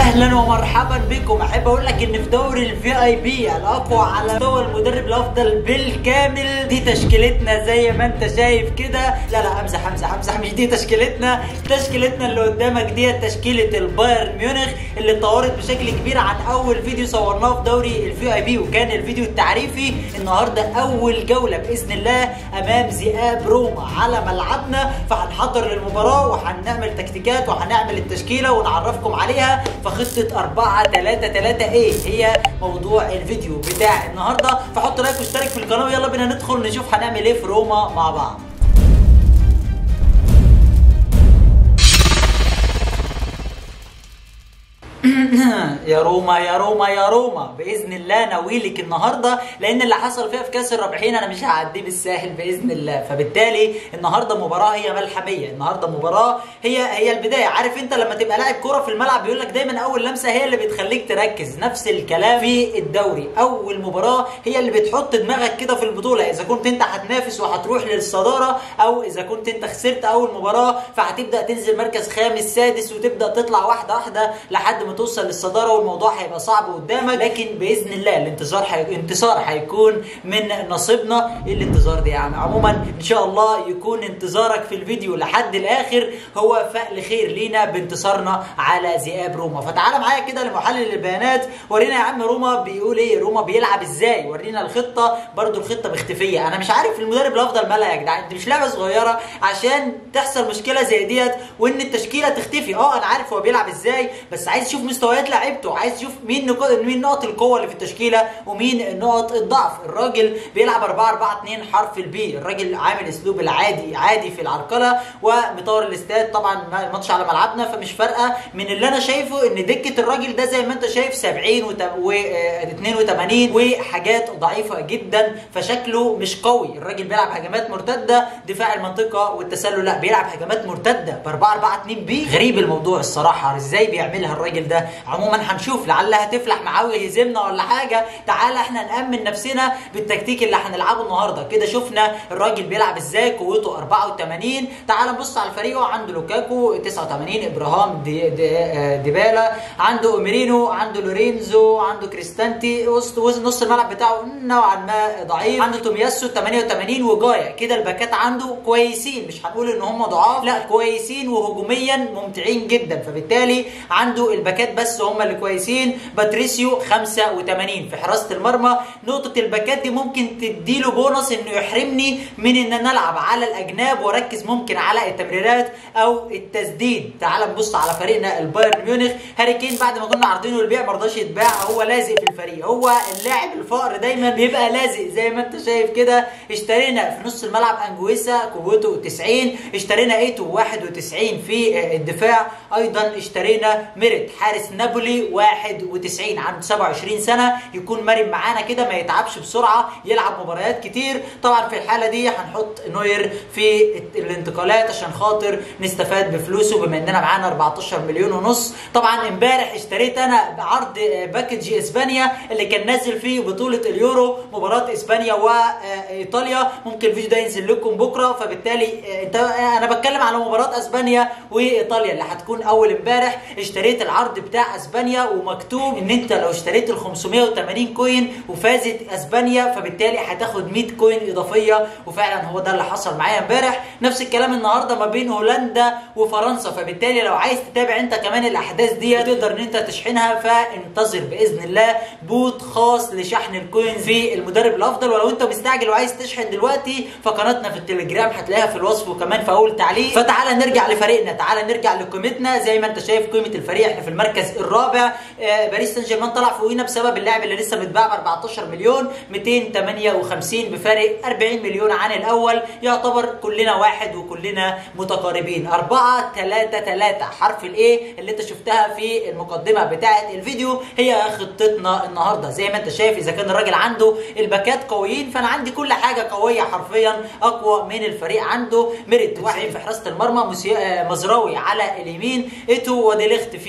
اهلا ومرحبا بكم احب اقول لك ان في دوري الفي اي بي الاقوى على مستوى المدرب الافضل بالكامل دي تشكيلتنا زي ما انت شايف كده لا لا امزح امزح امزح مش دي تشكيلتنا تشكيلتنا اللي قدامك دي تشكيله البايرن ميونخ اللي اتطورت بشكل كبير عن اول فيديو صورناه في دوري الفي اي بي وكان الفيديو التعريفي النهارده اول جوله باذن الله امام ذئاب روما على ملعبنا فهنحضر للمباراه وهنعمل تكتيكات وهنعمل التشكيله ونعرفكم عليها فخطه 4 3 3 ايه هي موضوع الفيديو بتاع النهارده فحط لايك واشترك في القناه ويلا بينا ندخل نشوف هنعمل ايه في روما مع بعض يا روما يا روما يا روما باذن الله ناويلك النهارده لان اللي حصل فيها في كاس الرابحين انا مش هعديه بالساهل باذن الله فبالتالي النهارده مباراه هي ملحميه النهارده مباراه هي هي البدايه عارف انت لما تبقى لاعب كوره في الملعب بيقول لك دايما اول لمسه هي اللي بتخليك تركز نفس الكلام في الدوري اول مباراه هي اللي بتحط دماغك كده في البطوله اذا كنت انت هتنافس وهتروح للصداره او اذا كنت انت خسرت اول مباراه فهتبدا تنزل مركز خامس سادس وتبدا تطلع واحده واحده لحد ما توصل للصداره والموضوع هيبقى صعب قدامك لكن باذن الله الانتصار حي... انتصار هيكون من نصيبنا ايه الانتظار ده يعني عموما ان شاء الله يكون انتظارك في الفيديو لحد الاخر هو فأل خير لينا بانتصارنا على ذئاب روما فتعال معايا كده لمحلل البيانات ورينا يا عم روما بيقول ايه روما بيلعب ازاي ورينا الخطه برضو الخطه مختفيه انا مش عارف المدرب الافضل مالها يا جدعان انت مش لعبه صغيره عشان تحصل مشكله زي ديت وان التشكيله تختفي اه انا عارف هو بيلعب ازاي بس عايز اشوف مستويات لعيبته عايز اشوف مين نقاط مين نقط القوه اللي في التشكيله ومين نقط الضعف الراجل بيلعب 4 4 2 حرف البي الراجل عامل اسلوب العادي عادي في العرقله ومطور الاستاد طبعا الماتش على ملعبنا فمش فارقه من اللي انا شايفه ان دكه الراجل ده زي ما انت شايف 70 و 82 وحاجات ضعيفه جدا فشكله مش قوي الراجل بيلعب هجمات مرتده دفاع المنطقه والتسلل لا بيلعب هجمات مرتده ب 4 4 2 بي غريب الموضوع الصراحه ازاي بيعملها الراجل ده عموما هنشوف لعلها تفلح معاه ويهزمنا ولا حاجه تعالى احنا نامن نفسنا بالتكتيك اللي هنلعبه النهارده كده شفنا الراجل بيلعب ازاي قوته 84 تعالى نبص على الفريق عنده لوكاكو 89 ابراهام دي دي ديبالا عنده ميرينو عنده لورينزو عنده كريستانتي وسط نص الملعب بتاعه نوعا ما ضعيف عنده تومياسو 88 وجايا كده الباكات عنده كويسين مش هنقول ان هم ضعاف لا كويسين وهجوميا ممتعين جدا فبالتالي عنده الباكات بس هم اللي كويسين باتريسيو 85 في حراسه المرمى نقطه الباكات دي ممكن تديله بونص انه يحرمني من ان انا العب على الاجناب واركز ممكن على التمريرات او التسديد تعال نبص على فريقنا البايرن ميونخ هاري كين بعد ما كنا عارضينه للبيع ما رضاش يتباع هو لازق في الفريق هو اللاعب الفقر دايما بيبقى لازق زي ما انت شايف كده اشترينا في نص الملعب انجويسا قوته 90 اشترينا ايتو 91 في الدفاع ايضا اشترينا ميرت حارس نابولي 91 عنده 27 سنه يكون مرن معانا كده ما يتعبش بسرعه يلعب مباريات كتير طبعا في الحاله دي هنحط نوير في الانتقالات عشان خاطر نستفاد بفلوسه بما اننا معانا 14 مليون ونص طبعا امبارح اشتريت انا بعرض باكج اسبانيا اللي كان نازل فيه بطوله اليورو مباراه اسبانيا وايطاليا ممكن الفيديو ده ينزل لكم بكره فبالتالي انت انا بتكلم على مباراه اسبانيا وايطاليا اللي هتكون اول امبارح اشتريت العرض بتاع اسبانيا ومكتوب ان انت لو اشتريت ال 580 كوين وفازت اسبانيا فبالتالي هتاخد 100 كوين اضافيه وفعلا هو ده اللي حصل معايا امبارح نفس الكلام النهارده ما بين هولندا وفرنسا فبالتالي لو عايز تتابع انت كمان الاحداث دي تقدر ان انت تشحنها فانتظر باذن الله بوت خاص لشحن الكوين في المدرب الافضل ولو انت مستعجل وعايز تشحن دلوقتي فقناتنا في التليجرام هتلاقيها في الوصف وكمان في اول تعليق فتعالى نرجع لفريقنا تعالى نرجع لقيمتنا زي ما انت شايف قيمه الفريق احنا في المركز الرابع آه باريس سان جيرمان طلع فوقينا بسبب اللاعب اللي لسه متباع ب 14 مليون 258 بفارق 40 مليون عن الاول يعتبر كلنا واحد وكلنا متقاربين 4 3 3 حرف الايه اللي انت شفتها في المقدمه بتاعه الفيديو هي خطتنا النهارده زي ما انت شايف اذا كان الراجل عنده الباكات قويين فانا عندي كل حاجه قويه حرفيا اقوى من الفريق عنده ميريت واحد في حراسه المرمى مزراوي على اليمين ايتو وديليخت في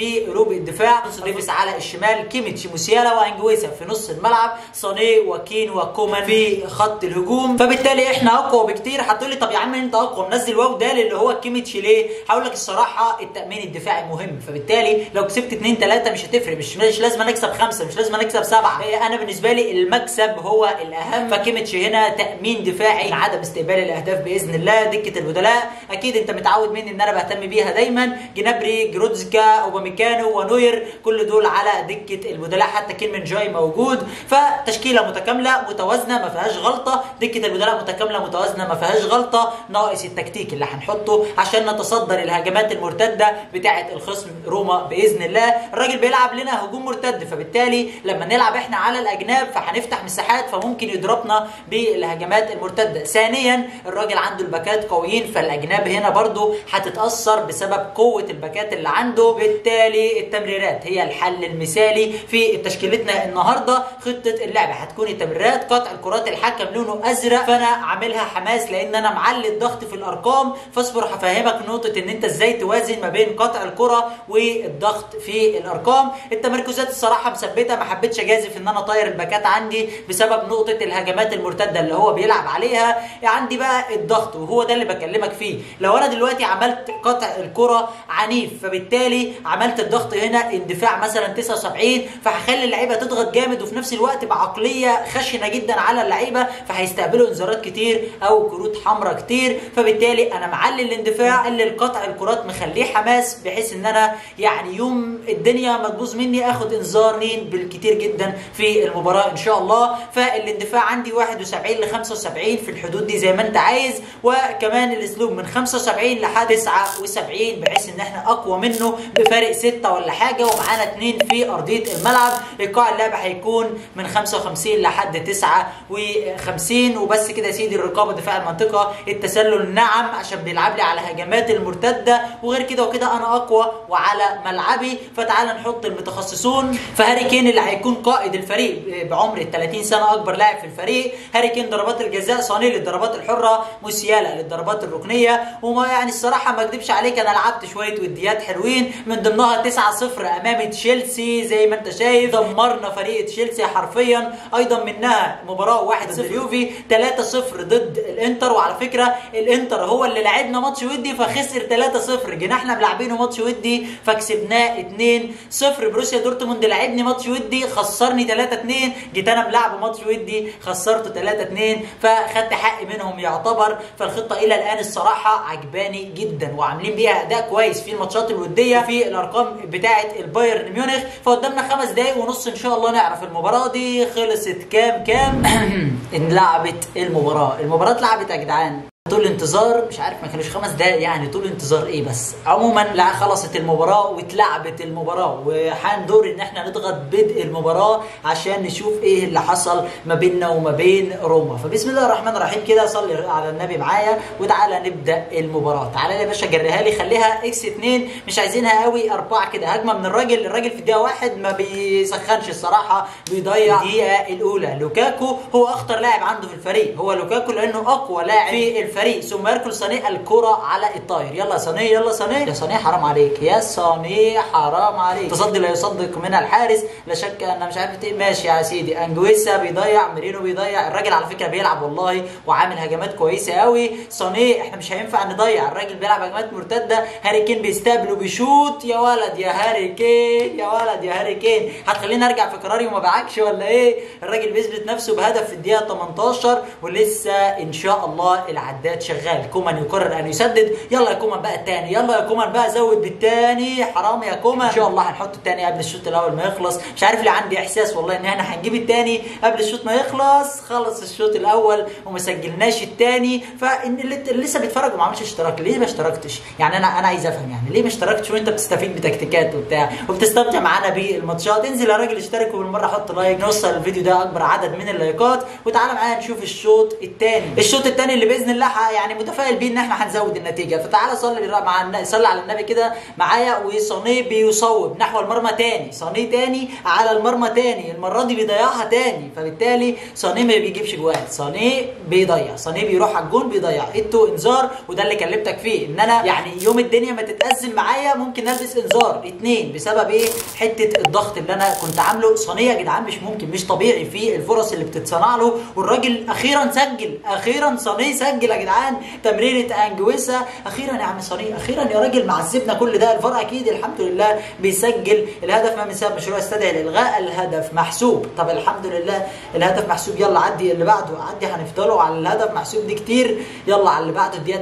جروب الدفاع نص ديفيس على الشمال كيميتش موسيالا وانجويسا في نص الملعب ساني وكين وكومان في خط الهجوم فبالتالي احنا اقوى بكتير هتقول لي طب يا عم انت اقوى منزل واو دال اللي هو كيميتش ليه هقول لك الصراحه التامين الدفاعي مهم فبالتالي لو كسبت 2 3 مش هتفرق مش مش لازم نكسب خمسه مش لازم نكسب سبعه انا بالنسبه لي المكسب هو الاهم فكيميتش هنا تامين دفاعي عدم استقبال الاهداف باذن الله دكه البدلاء اكيد انت متعود مني ان انا بهتم بيها دايما جنابري جرودزكا اوباميكانو ونوير كل دول على دكه البدلاء حتى كين جاي موجود فتشكيله متكامله متوازنه ما فيهاش غلطه دكه البدلاء متكامله متوازنه ما فيهاش غلطه ناقص التكتيك اللي هنحطه عشان نتصدر الهجمات المرتده بتاعه الخصم روما باذن الله الراجل بيلعب لنا هجوم مرتد فبالتالي لما نلعب احنا على الاجناب فهنفتح مساحات فممكن يضربنا بالهجمات المرتده ثانيا الراجل عنده الباكات قويين فالاجناب هنا برضو هتتاثر بسبب قوه الباكات اللي عنده بالتالي التمريرات هي الحل المثالي في تشكيلتنا النهارده خطه اللعبه هتكون التمريرات قطع الكرات الحكم لونه ازرق فانا عاملها حماس لان انا معلي الضغط في الارقام فاصبر هفهمك نقطه ان انت ازاي توازن ما بين قطع الكره والضغط في الارقام التمركزات الصراحه مثبته ما حبيتش اجازف ان انا طاير الباكات عندي بسبب نقطه الهجمات المرتده اللي هو بيلعب عليها عندي بقى الضغط وهو ده اللي بكلمك فيه لو انا دلوقتي عملت قطع الكره عنيف فبالتالي عملت الضغط هنا اندفاع مثلا 79 فهخلي اللعيبه تضغط جامد وفي نفس الوقت بعقليه خشنه جدا على اللعيبه فهيستقبلوا انذارات كتير او كروت حمراء كتير فبالتالي انا معلي الاندفاع مقلل قطع الكرات مخليه حماس بحيث ان انا يعني يوم الدنيا ما تبوظ مني اخد انذارين بالكتير جدا في المباراه ان شاء الله فالاندفاع عندي 71 ل 75 في الحدود دي زي ما انت عايز وكمان الاسلوب من 75 لحد 79 بحيث ان احنا اقوى منه بفارق 6 ولا حاجه ومعانا اثنين في ارضيه الملعب ايقاع اللعبه هيكون من 55 لحد 59 وبس كده يا سيدي الرقابه دفاع المنطقه التسلل نعم عشان بيلعب لي على هجمات المرتده وغير كده وكده انا اقوى وعلى ملعبي فتعال نحط المتخصصون فهاري كين اللي هيكون قائد الفريق بعمر ال 30 سنه اكبر لاعب في الفريق هاري كين ضربات الجزاء صاني للضربات الحره موسيالا للضربات الركنيه وما يعني الصراحه ما اكذبش عليك انا لعبت شويه وديات حلوين من ضمنها 9-0 امام تشيلسي زي ما انت شايف دمرنا فريق تشيلسي حرفيا ايضا منها مباراه 1 ضد اليوفي 3-0 ضد الانتر وعلى فكره الانتر هو اللي لعبنا ماتش ودي فخسر 3-0 جينا احنا ملاعبينه ماتش ودي فكسبناه 2-0 بروسيا دورتموند لعبني ماتش ودي خسرني 3-2 جيت انا ملعبه ماتش ودي خسرته 3-2 فخدت حقي منهم يعتبر فالخطه الى الان الصراحه عجباني جدا وعاملين بيها اداء كويس في الماتشات الوديه في الارقام بتاعه البايرن ميونخ فقدامنا خمس دقايق ونص ان شاء الله نعرف المباراه دي خلصت كام كام انلعبت المباراه المباراه اتلعبت يا جدعان طول انتظار مش عارف ما كانوش خمس دقايق يعني طول انتظار ايه بس عموما لا خلصت المباراه واتلعبت المباراه وحندور ان احنا نضغط بدء المباراه عشان نشوف ايه اللي حصل ما بيننا وما بين روما فبسم الله الرحمن الرحيم كده صلي على النبي معايا وتعالى نبدا المباراه تعالى يا باشا جريها لي خليها اكس 2 مش عايزينها قوي اربعه كده هجمه من الراجل الراجل في الدقيقه واحد ما بيسخنش الصراحه بيضيع الدقيقه الاولى لوكاكو هو اخطر لاعب عنده في الفريق هو لوكاكو لانه اقوى لاعب في الفريق الفريق ثم يركل صانع الكرة على الطاير يلا صانع يلا صانع يا صانع حرام عليك يا صانع حرام عليك تصدي لا يصدق من الحارس لا شك ان مش عارف ايه ماشي يا سيدي انجويسا بيضيع ميرينو بيضيع الراجل على فكره بيلعب والله وعامل هجمات كويسه قوي صانع احنا مش هينفع نضيع الراجل بيلعب هجمات مرتده هاري كين بيستقبل وبيشوط يا ولد يا هاري كين يا ولد يا هاري كين هتخليني ارجع في قراري وما بعكش ولا ايه الراجل بيثبت نفسه بهدف في الدقيقه 18 ولسه ان شاء الله العداد شغال كومان يقرر ان يسدد يلا يا كومان بقى الثاني يلا يا كومان بقى زود بالثاني حرام يا كومان ان شاء الله هنحط الثاني قبل الشوط الاول ما يخلص مش عارف ليه عندي احساس والله ان احنا هنجيب الثاني قبل الشوط ما يخلص خلص الشوط الاول وما سجلناش الثاني فاللي لسه بيتفرج وما عملش اشتراك ليه ما اشتركتش يعني انا انا عايز افهم يعني ليه ما اشتركتش وانت بتستفيد بتكتيكات وبتاع وبتستمتع معانا بالماتشات انزل يا راجل اشترك وبالمره حط لايك نوصل الفيديو ده اكبر عدد من اللايكات وتعالى معايا نشوف الشوط الثاني الشوط الثاني اللي باذن الله ح- يعني متفائل بيه ان احنا هنزود النتيجه فتعالى صلي مع الن- صلي على النبي كده معايا وصانيه بيصوب نحو المرمى تاني صانيه تاني على المرمى تاني المره دي بيضيعها تاني فبالتالي صانيه ما بيجيبش جوان صانيه بيضيع صانيه بيروح على الجون بيضيع ادوا انذار وده اللي كلمتك فيه ان انا يعني يوم الدنيا ما تتأزم معايا ممكن البس انذار اتنين بسبب ايه حته الضغط اللي انا كنت عامله صانيه يا جدعان مش ممكن مش طبيعي في الفرص اللي بتتصنع له والراجل اخيرا سجل اخيرا صانيه سجل يا جدعان تمريره انجويسا اخيرا يا عم صانيه اخيرا يا راجل معذبنا كل ده الفار اكيد الحمد لله بيسجل الهدف ما من سبب مشروع يستدعي الالغاء الهدف محسوب طب الحمد لله الهدف محسوب يلا عدي اللي بعده عدي هنفضلوا على الهدف محسوب دي كتير يلا على اللي بعده الدقيقه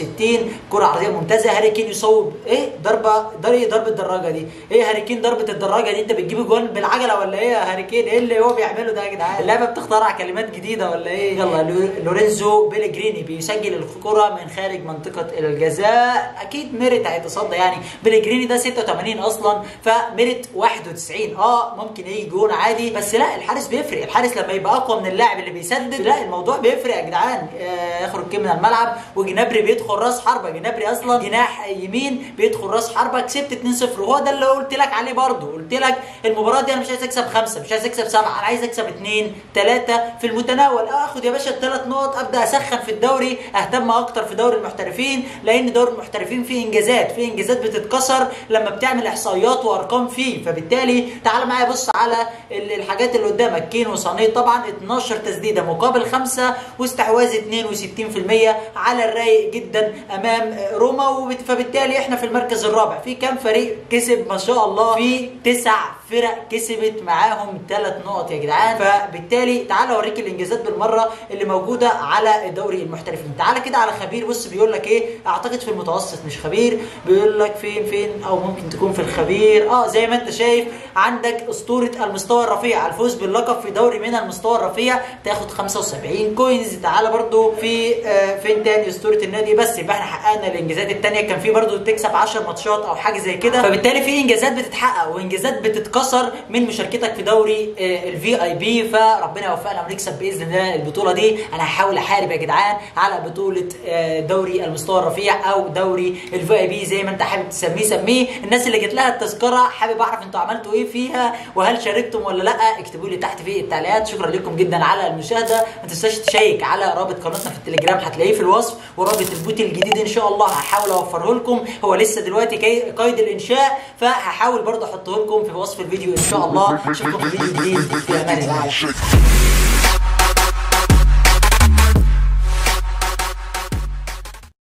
63 كره عرضيه ممتازه هاري كين يصوب ايه ضربه ضربه ضربه الدراجه دي ايه هاري كين ضربه الدراجه دي انت بتجيب جوان بالعجله ولا ايه يا هاري كين ايه اللي هو بيعمله ده يا جدعان اللعبه بتخترع كلمات جديده ولا ايه يلا لو- لورينزو بيليجريني بيسجل الكره من خارج منطقه الجزاء اكيد ميريت هيتصدى يعني بيليجريني ده 86 اصلا فميريت 91 اه ممكن يجي جون عادي بس لا الحارس بيفرق الحارس لما يبقى اقوى من اللاعب اللي بيسدد لا الموضوع بيفرق يا جدعان آه، يخرج كده من الملعب وجنابري بيدخل راس حربه جنابري اصلا جناح يمين بيدخل راس حربه كسبت 2-0 وهو ده اللي قلت لك عليه برضه قلت لك المباراه دي انا مش عايز اكسب خمسه مش عايز اكسب سبعه انا عايز اكسب اثنين ثلاثه في المتناول اخد يا باشا الثلاث نقط ابدا اسخن في الدوري اهتم اكتر في دوري المحترفين لان دوري المحترفين فيه انجازات فيه انجازات بتتكسر لما بتعمل احصائيات وارقام فيه فبالتالي تعال معايا بص على ال- الحاجات اللي قدامك كين وصانيه طبعا 12 تسديده مقابل خمسه واستحواذ 62% على الرايق جدا امام روما وبت- فبالتالي احنا في المركز الرابع في كام فريق كسب ما شاء الله في تسع فرق كسبت معاهم ثلاث نقط يا جدعان فبالتالي تعالى اوريك الانجازات بالمره اللي موجوده على دوري المحترفين تعالى كده على خبير بص بيقول لك ايه اعتقد في المتوسط مش خبير بيقول لك فين فين او ممكن تكون في الخبير اه زي ما انت شايف عندك اسطوره المستوى الرفيع الفوز باللقب في دوري من المستوى الرفيع تاخد 75 كوينز تعالى برضو في آه فين تاني اسطوره النادي بس يبقى احنا حققنا الانجازات التانيه كان في برضو تكسب 10 ماتشات او حاجه زي كده فبالتالي في انجازات بتتحقق وانجازات بتتكسر من مشاركتك في دوري الفي اي بي فربنا يوفقنا ونكسب باذن الله البطوله دي انا هحاول احارب يا جدعان على بطوله آه، دوري المستوى الرفيع او دوري الفي اي بي زي ما انت حابب تسميه سميه الناس اللي جت لها التذكره حابب اعرف انتوا عملتوا ايه فيها وهل شاركتم ولا لا اكتبوا لي تحت في التعليقات شكرا لكم جدا على المشاهده ما تنساش تشيك على رابط قناتنا في التليجرام هتلاقيه في الوصف ورابط البوت الجديد ان شاء الله هحاول اوفره لكم هو لسه دلوقتي كي- قيد الانشاء فهحاول برضه احطه لكم في وصف الفيديو ان شاء الله اشوفكم في فيديو جديد في امان الله Shake.